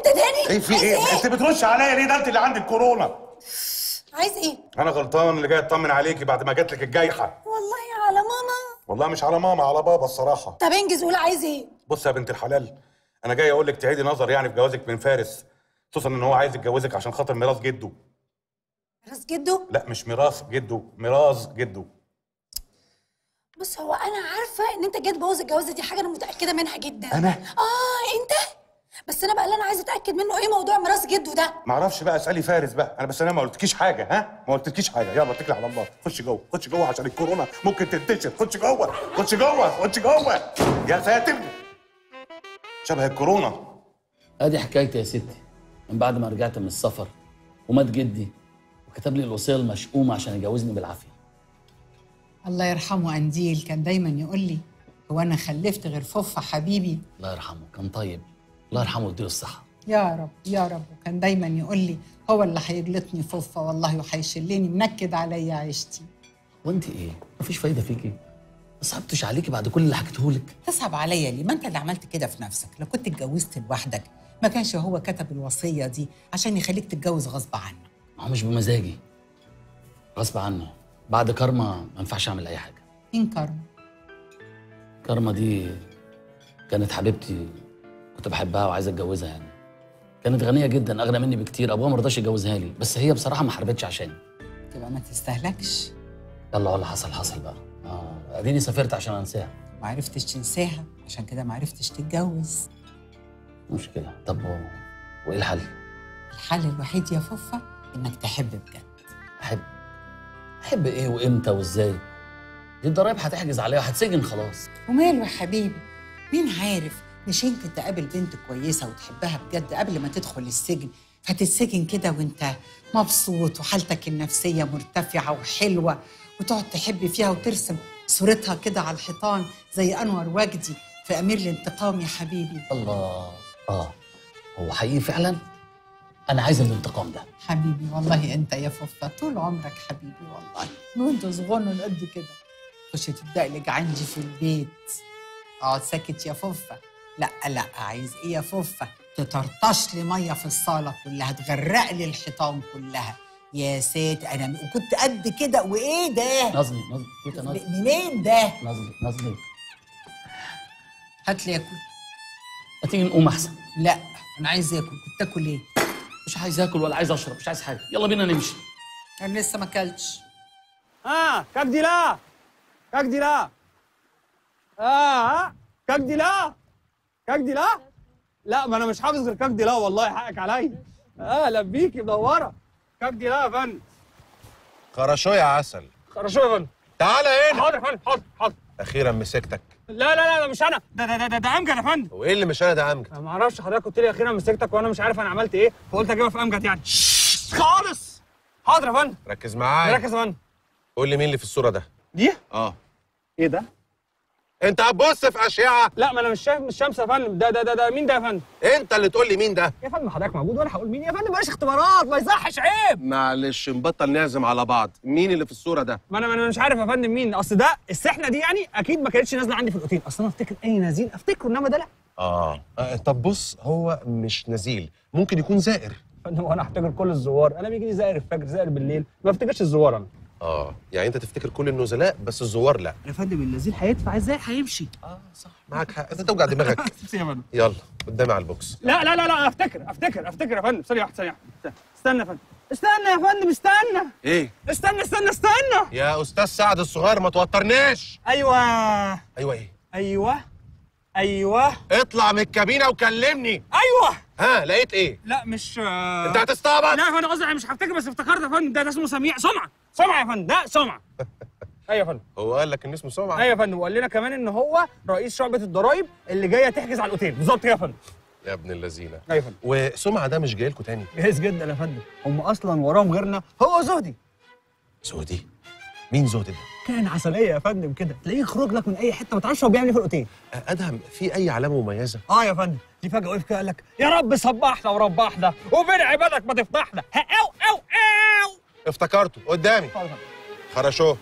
تاني ايه في عايز ايه انت بترش عليا ليه ده انت اللي عندك كورونا عايز ايه انا غلطان اللي جاي اطمن عليكي بعد ما جات لك الجايحه والله على ماما والله مش على ماما على بابا الصراحه طب انجز قول عايز ايه بص يا بنت الحلال انا جاي اقول لك تعيدي نظر يعني في جوازك من فارس خصوصا ان هو عايز يتجوزك عشان خاطر ميراث جده راس جده لا مش ميراث جده ميراث جده بص هو انا عارفه ان انت جاي تبوظ الجوازه دي حاجه انا متاكده منها جدا أنا؟ اه انت بس انا بقى اللي انا عايزه اتاكد منه ايه موضوع ميراث جده ده ما اعرفش بقى اسالي فارس بقى انا بس انا ما قلتلكيش حاجه ها ما قلتلكيش حاجه يلا اتكلي على الله خش جوه خش جوه عشان الكورونا ممكن تنتشر خش جوه خش جوه خش جوه يا ساتر شبه الكورونا ادي حكايتي يا ستي من بعد ما رجعت من السفر ومات جدي وكتب لي الوصيه المشؤومه عشان يجوزني بالعافيه الله يرحمه قنديل كان دايما يقول لي هو انا خلفت غير فوفا حبيبي الله يرحمه كان طيب الله يرحمه ويديله الصحه يا رب يا رب وكان دايما يقول لي هو اللي هيجلطني فوفا والله وهيشلني منكد عليا عيشتي وانت ايه مفيش فايده فيكي ما صعبتش عليكي بعد كل اللي حكيته لك تصعب عليا ليه ما انت اللي عملت كده في نفسك لو كنت اتجوزت لوحدك ما كانش هو كتب الوصيه دي عشان يخليك تتجوز غصب عنك ما هو مش بمزاجي غصب عني بعد كارما ما ينفعش اعمل اي حاجه مين كرم كارما دي كانت حبيبتي كنت بحبها وعايز اتجوزها يعني كانت غنيه جدا اغنى مني بكتير ابوها ما رضاش يجوزها لي بس هي بصراحه ما حاربتش عشاني تبقى ما تستهلكش يلا والله حصل حصل بقى اه اديني سافرت عشان انساها ما عرفتش تنساها عشان كده ما عرفتش تتجوز مشكله طب و... وايه الحل الحل الوحيد يا فوفا انك تحب بجد احب احب ايه وامتى وازاي دي الضرايب هتحجز عليها وهتسجن خلاص وماله يا حبيبي مين عارف مش يمكن تقابل بنت كويسة وتحبها بجد قبل ما تدخل السجن فتتسجن كده وانت مبسوط وحالتك النفسية مرتفعة وحلوة وتقعد تحب فيها وترسم صورتها كده على الحيطان زي أنور وجدي في أمير الانتقام يا حبيبي الله اه هو حقيقي فعلا انا عايز الانتقام ده حبيبي والله انت يا فوفا طول عمرك حبيبي والله من وانت صغنن قد كده خش تدقلج عندي في البيت اقعد ساكت يا فوفا لا لا عايز ايه يا فوفا تطرطش لي ميه في الصاله كلها تغرق لي الحيطان كلها يا سات انا م- وكنت قد كده وايه ده نظمي نظمي تيتا نظمي منين ده نظمي نظمي هات لي اكل ما تيجي نقوم احسن لا انا عايز اكل كنت اكل ايه مش عايز اكل ولا عايز اشرب مش عايز حاجه يلا بينا نمشي انا لسه ما اكلتش اه كاك دي لا كاك دي لا اه كاك دي لا كاك دي لا لا ما انا مش حافظ غير كاك دي لا والله حقك عليا اهلا بيكي منوره كاك دي لا يا فندم خرشو يا عسل خرشوا يا فندم تعالى هنا حاضر يا فندم حاضر حاضر اخيرا مسكتك لا لا لا ده مش انا ده ده ده, ده, ده امجد يا فندم وايه اللي مش انا ده امجد انا ما اعرفش حضرتك قلت لي اخيرا مسكتك وانا مش عارف انا عملت ايه فقلت اجيبها في امجد يعني خالص حاضر يا فندم ركز معايا ركز يا فندم قول لي مين اللي في الصوره ده دي اه ايه ده انت هتبص في اشعه لا ما انا مش شايف مش شمس يا فندم ده ده ده, ده مين ده يا فندم انت اللي تقول لي مين ده يا فندم حضرتك موجود وانا هقول مين يا فندم بلاش اختبارات ما يصحش عيب معلش نبطل نعزم على بعض مين اللي في الصوره ده ما انا ما انا مش عارف يا فندم مين اصل ده السحنه دي يعني اكيد ما كانتش نازله عندي في الاوتيل اصل انا افتكر اي نزيل افتكره انما ده لا آه. اه طب بص هو مش نزيل ممكن يكون زائر يا فندم وانا افتكر كل الزوار انا بيجي لي زائر الفجر زائر بالليل ما افتكرش الزوار انا اه يعني انت تفتكر كل النزلاء بس الزوار لا يا فندم النزيل هيدفع ازاي هيمشي اه صح معاك حق انت توجع دماغك يا فندم يلا قدامي على البوكس لا لا لا لا افتكر افتكر افتكر يا فندم ثانيه واحده ثانيه واحده استنى يا فندم استنى يا فندم استنى ايه استنى استنى استنى يا استاذ سعد الصغير ما توترناش ايوه ايوه ايه ايوه ايوه اطلع من الكابينه وكلمني ايوه ها لقيت ايه لا مش آه، انت هتستعبط لا يا فندم قصدي أنا مش هفتكر بس افتكرت يا فندم ده, ده اسمه سميع سمعه سمعه يا فندم ده سمعه ايوه يا فندم هو قال لك ان اسمه سمعه ايوه يا فندم وقال لنا كمان ان هو رئيس شعبه الضرايب اللي جايه تحجز على الاوتيل بالظبط كده يا فندم يا ابن اللذينه ايوه يا فندم وسمعه ده مش جاي لكم تاني جاهز جدا يا فندم هم اصلا وراهم غيرنا هو زهدي زودي مين زودي ده كان عسليه يا فندم كده تلاقيه يخرج لك من اي حته ما تعرفش هو بيعمل ايه في الاوتيل آه، ادهم في اي علامه مميزه اه يا فندم دي فجاه وقف كده قال لك يا رب صبحنا وربحنا وبين عبادك ما تفضحنا ها، او او او افتكرته قدامي اتفضل يا فندم. خرشوه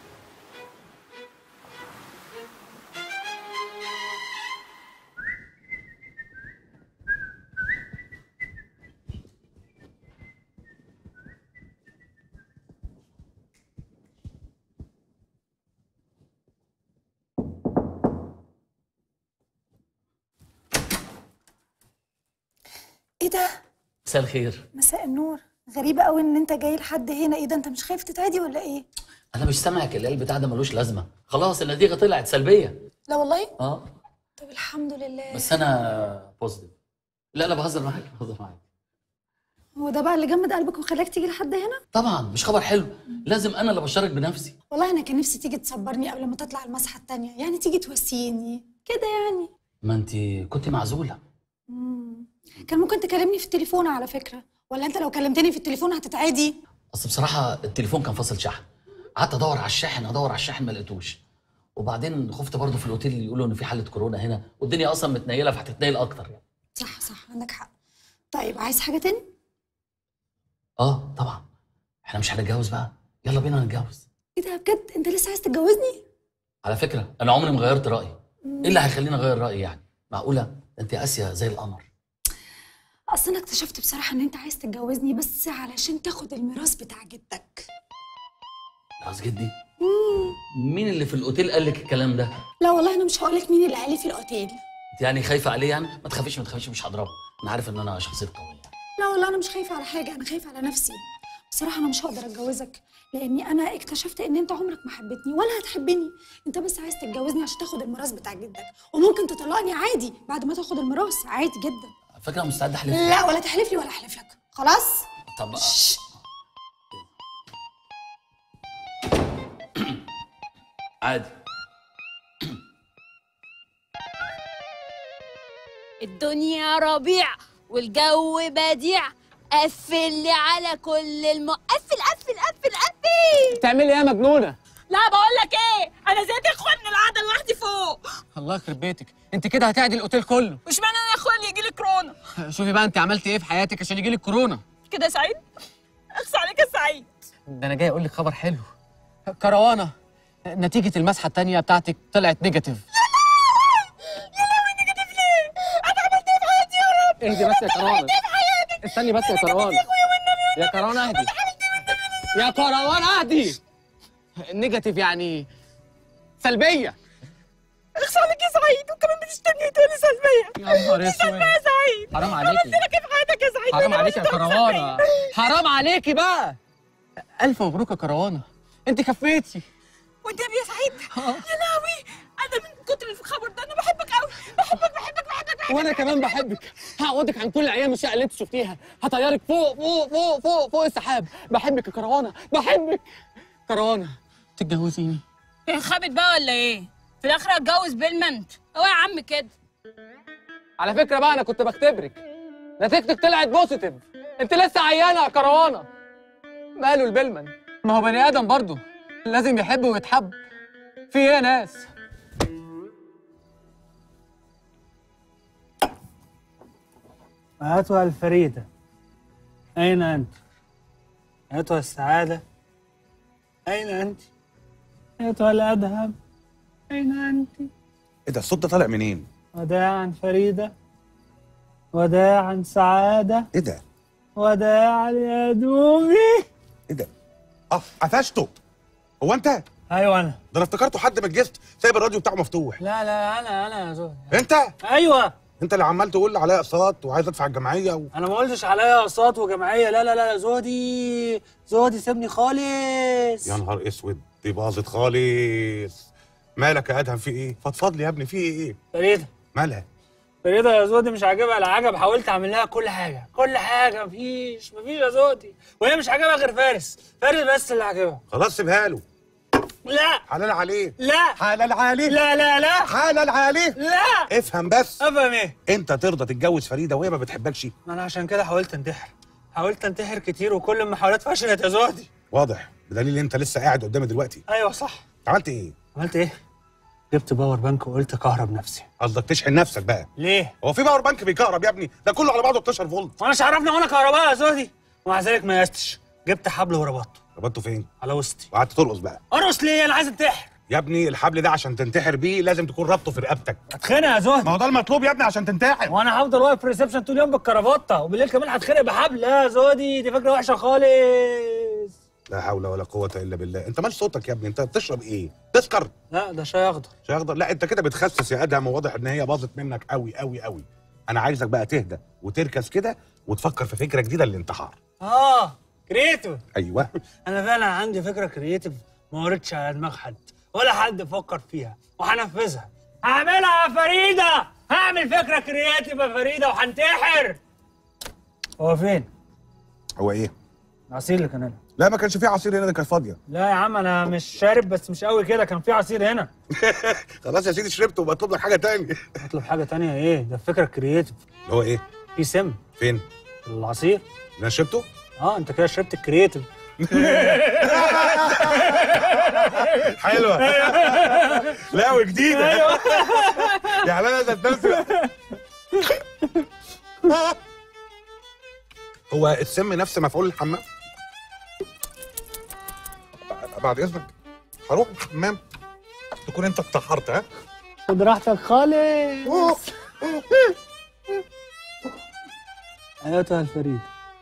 ده مساء الخير مساء النور غريبة قوي ان انت جاي لحد هنا ايه ده انت مش خايف تتعدي ولا ايه انا مش سامعك اللي البتاع ده ملوش لازمه خلاص النتيجه طلعت سلبيه لا والله اه طب الحمد لله بس انا بوزيتيف لا لا بهزر معاك بهزر معاك هو ده بقى اللي جمد قلبك وخلاك تيجي لحد هنا طبعا مش خبر حلو لازم انا اللي بشارك بنفسي والله انا كان نفسي تيجي تصبرني قبل ما تطلع المسحة التانية يعني تيجي توسيني كده يعني ما انت كنت معزوله مم. كان ممكن تكلمني في التليفون على فكرة ولا انت لو كلمتني في التليفون هتتعدي اصل بصراحه التليفون كان فاصل شحن قعدت ادور على الشاحن ادور على الشاحن ما لقيتوش وبعدين خفت برضه في الاوتيل اللي يقولوا ان في حاله كورونا هنا والدنيا اصلا متنيله فهتتنيل اكتر يعني صح صح عندك حق طيب عايز حاجة تاني اه طبعا احنا مش هنتجوز بقى يلا بينا نتجوز ايه ده بجد انت لسه عايز تتجوزني على فكره انا عمري ما غيرت رايي ايه اللي هيخليني اغير رايي يعني معقوله ده انت قاسيه زي القمر اصل انا اكتشفت بصراحة ان انت عايز تتجوزني بس علشان تاخد الميراث بتاع جدك خلاص جدي مين اللي في الاوتيل قال لك الكلام ده لا والله انا مش هقولك مين اللي قال في الاوتيل انت يعني خايفه عليه يعني ما تخافيش ما تخافيش مش هضربه انا عارف ان انا شخصيه قويه لا والله انا مش خايفه على حاجه انا خايفه على نفسي بصراحه انا مش هقدر اتجوزك لاني انا اكتشفت ان انت عمرك ما حبيتني ولا هتحبني انت بس عايز تتجوزني عشان تاخد الميراث بتاع جدك وممكن تطلقني عادي بعد ما تاخد الميراث عادي جدا على فكره أنا مستعد احلف لا ولا تحلف لي ولا احلف لك خلاص طب شش. عادي الدنيا ربيع والجو بديع قفل لي على كل الم قفل قفل قفل قفل بتعملي ايه يا مجنونه لا بقول لك ايه انا زهقت يا اخويا من القعده لوحدي فوق الله يخرب بيتك انت كده هتعدي الاوتيل كله مش معنى انا يا اخويا اللي يجي لي كورونا شوفي بقى انت عملتي ايه في حياتك عشان يجيلك كورونا كده يا سعيد اخس عليك يا سعيد ده انا جاي اقول لك خبر حلو كروانه نتيجه المسحه التانية بتاعتك طلعت نيجاتيف اهدي بس يا كروانه استني بس يا كروانه يا كروانه اهدي يا كروانه اهدي نيجاتيف يعني سلبيه اخس عليك يا سعيد وكمان بتشتمني تقولي سلبيه يا نهار اسود يا سعيد حرام عليكي لك كيف حياتك يا سعيد حرام أنا عليكي يا مش هتعرف كروانه حرام عليكي بقى الف مبروك يا كروانه انت كفيتي وانت يا سعيد يا لهوي انا من كتر الخبر ده انا بحبك قوي بحبك بحبك بحبك بحبك وانا كمان بحبك هعوضك عن كل ايام الشقه اللي انت شفتيها هطيرك فوق فوق فوق فوق فوق السحاب بحبك يا كروانه بحبك كروانه تتجوزيني ايه خابت بقى ولا ايه؟ في الاخر هتجوز بيلمنت هو يا عم كده على فكره بقى انا كنت بختبرك نتيجتك طلعت بوزيتيف انت لسه عيانه يا كروانه ماله البلمن ما هو بني ادم برضه لازم يحب ويتحب في ايه يا ناس أيتها الفريدة أين أنت؟ أيتها السعادة أين أنت؟ أيتها الأدهم أين أنت؟ ايه ده الصوت ده طالع منين؟ وداعا فريدة وداعا سعادة ايه ده؟ وداعا يا دوبي ايه ده؟ اه قفشته هو انت؟ ده أيوة أنا انا افتكرته حد من الجست سايب الراديو بتاعه مفتوح لا لا أنا أنا يا زهر انت؟ أيوة انت اللي عمال تقول لي عليا اقساط وعايز ادفع الجمعيه و... أنا ما قلتش عليا أقساط وجمعية لا لا لا زودي زودي سيبني خالص يا نهار اسود دي باظت خالص مالك يا ادهم في ايه؟ فضفض لي يا ابني في ايه؟ فريدة مالها؟ فريدة يا زودي مش عاجبها العجب حاولت اعمل لها كل حاجه كل حاجه مفيش مفيش يا زودي وهي مش عاجبها غير فارس فارس بس اللي عاجبها خلاص سيبها له لا حلال عليه لا حلال عليه لا لا لا حلال عليه لا افهم بس افهم ايه انت ترضى تتجوز فريده وهي ما بتحبكش ما انا عشان كده حاولت انتحر حاولت انتحر كتير وكل المحاولات فشلت يا زودي واضح بدليل انت لسه قاعد قدامي دلوقتي ايوه صح عملت ايه؟ عملت ايه جبت باور بانك وقلت كهرب نفسي قصدك تشحن نفسك بقى ليه هو في باور بانك بيكهرب يا ابني ده كله على بعضه 12 فولت وانا مش عرفني وانا كهرباء يا زودي ومع ذلك ما يستش جبت حبل وربطته ربطته فين؟ على وسطي وقعدت ترقص بقى ارقص ليه انا عايز انتحر يا ابني الحبل ده عشان تنتحر بيه لازم تكون رابطه في رقبتك اتخانق يا زودي ما هو ده المطلوب يا ابني عشان تنتحر وانا هفضل واقف في الريسبشن طول اليوم بالكرافته وبالليل كمان هتخانق بحبل لا يا زودي دي فكره وحشه خالص لا حول ولا قوه الا بالله انت مال صوتك يا ابني انت بتشرب ايه تسكر لا ده شاي اخضر شاي اخضر لا انت كده بتخسس يا ادهم وواضح ان هي باظت منك قوي قوي قوي انا عايزك بقى تهدى وتركز كده وتفكر في فكره جديده للانتحار اه كريتيف ايوه انا فعلا عندي فكره كرييتيف ما وردتش على دماغ حد ولا حد فكر فيها وهنفذها هعملها يا فريده هعمل فكره كرييتيف يا فريده وهنتحر هو فين هو ايه العصير اللي كان هنا لا ما كانش فيه عصير هنا ده كانت فاضيه لا يا عم انا مش شارب بس مش قوي كده كان في عصير هنا خلاص يا سيدي شربت وبطلب لك حاجه تانية اطلب حاجه تانية ايه ده فكره كرييتيف اللي هو ايه في سم فين العصير اللي انا شربته اه انت كده شربت الكرييتيف حلوه لا وجديده يعني انا ذات نفسي هو السم نفس مفعول الحمام بعد اذنك هروح الحمام تكون انت اتطهرت ها خد راحتك خالص ايتها الفريد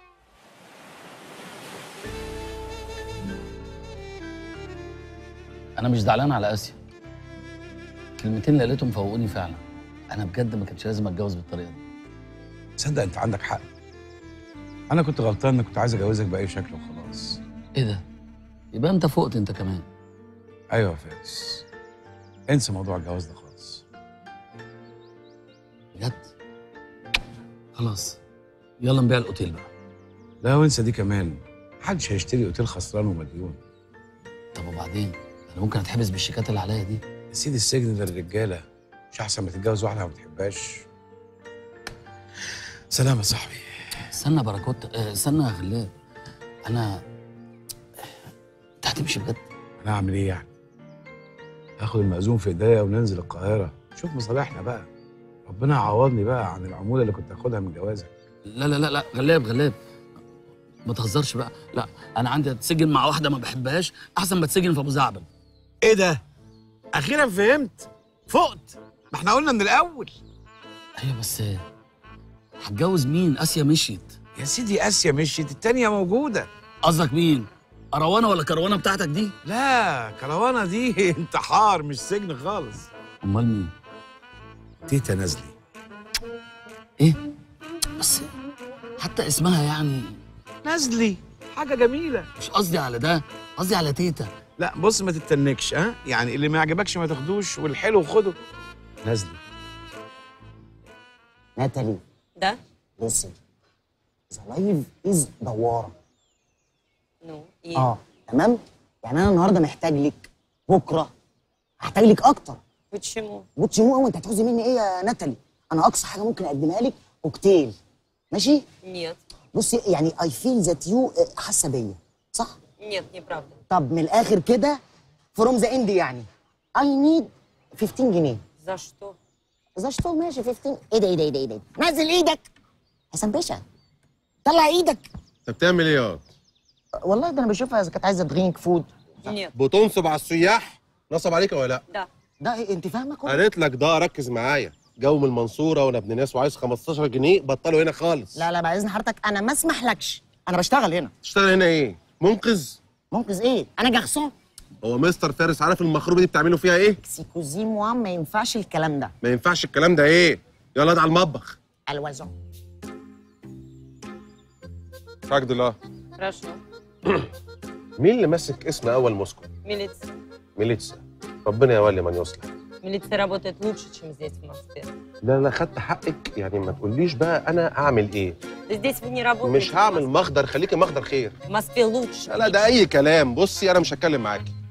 انا مش زعلان على اسيا كلمتين اللي قالتهم فوقوني فعلا انا بجد ما كانش لازم اتجوز بالطريقه دي تصدق انت عندك حق انا كنت غلطان اني كنت عايز اجوزك باي شكل وخلاص ايه ده يبقى انت فقت انت كمان ايوه يا فارس انسى موضوع الجواز ده خالص بجد خلاص يلا نبيع الاوتيل بقى لا وانسى دي كمان محدش هيشتري اوتيل خسران ومديون طب وبعدين انا ممكن اتحبس بالشيكات اللي عليا دي يا سيدي السجن ده للرجاله مش احسن ما تتجوز واحده ما بتحبهاش سلام يا صاحبي استنى يا باراكوت آه، استنى يا غلاب انا انت هتمشي بجد انا اعمل ايه يعني هاخد المأذون في ايديا وننزل القاهره شوف مصالحنا بقى ربنا يعوضني بقى عن العموله اللي كنت هاخدها من جوازك لا لا لا لا غلاب غلاب ما تهزرش بقى لا انا عندي اتسجن مع واحده ما بحبهاش احسن ما اتسجن في ابو زعبل ايه ده اخيرا فهمت فقت ما احنا قلنا من الاول ايوه بس هتجوز مين اسيا مشيت يا سيدي اسيا مشيت التانية موجوده قصدك مين اروانه ولا كروانه بتاعتك دي لا كروانه دي انتحار مش سجن خالص امال مين تيتا نازلي ايه بس حتى اسمها يعني نازلي حاجه جميله مش قصدي على ده قصدي على تيتا لا بص ما تتنكش ها يعني اللي ما يعجبكش ما تاخدوش والحلو خده نازلي ناتالي ده listen the life is دوارة نو ايه اه تمام يعني انا النهارده محتاج لك بكره هحتاج لك اكتر بتشمو بصي مو هو انت هتعوزي مني ايه يا ناتالي انا اقصى حاجه ممكن اقدمها لك كوكتيل ماشي نيت بصي يعني اي فيل ذات يو حاسه بيا صح نيت неправда طب من الاخر كده فروم ذا اند يعني اي نيد 15 جنيه за что اذا شتو ماشي 15 ايه ده ايه ده ايه ده ايه ده نزل ايدك حسن باشا طلع ايدك انت بتعمل ايه ياض؟ والله ده انا بشوفها اذا كانت عايزه درينك فود نيت بتنصب على السياح نصب عليك ولا لا؟ да ده إيه انت فاهمه كله قالت لك ده ركز معايا جو من المنصوره وانا ابن ناس وعايز 15 جنيه بطلوا هنا خالص لا لا بعد اذن حضرتك انا ما اسمحلكش انا بشتغل هنا تشتغل هنا ايه؟ منقذ؟ منقذ ايه انا جرسون هو مستر فارس عارف المخروبه دي بتعملوا فيها ايه؟ سيكوزي موا ما ينفعش الكلام ده ما ينفعش الكلام ده ايه؟ يلا على المطبخ الوزن شاك الله хорошо مين اللي ماسك اسم اول موسكو؟ милиция ميليتسا ربنا يولي من يصلح милиция работает лучше чем здесь в Москве لا لا خدت حقك يعني ما تقوليش بقى انا اعمل ايه да здесь вы не работаете مش هعمل مخدر خليكي مخدر خير в Москве лучше لا لا ده اي كلام بصي انا مش هتكلم معاكي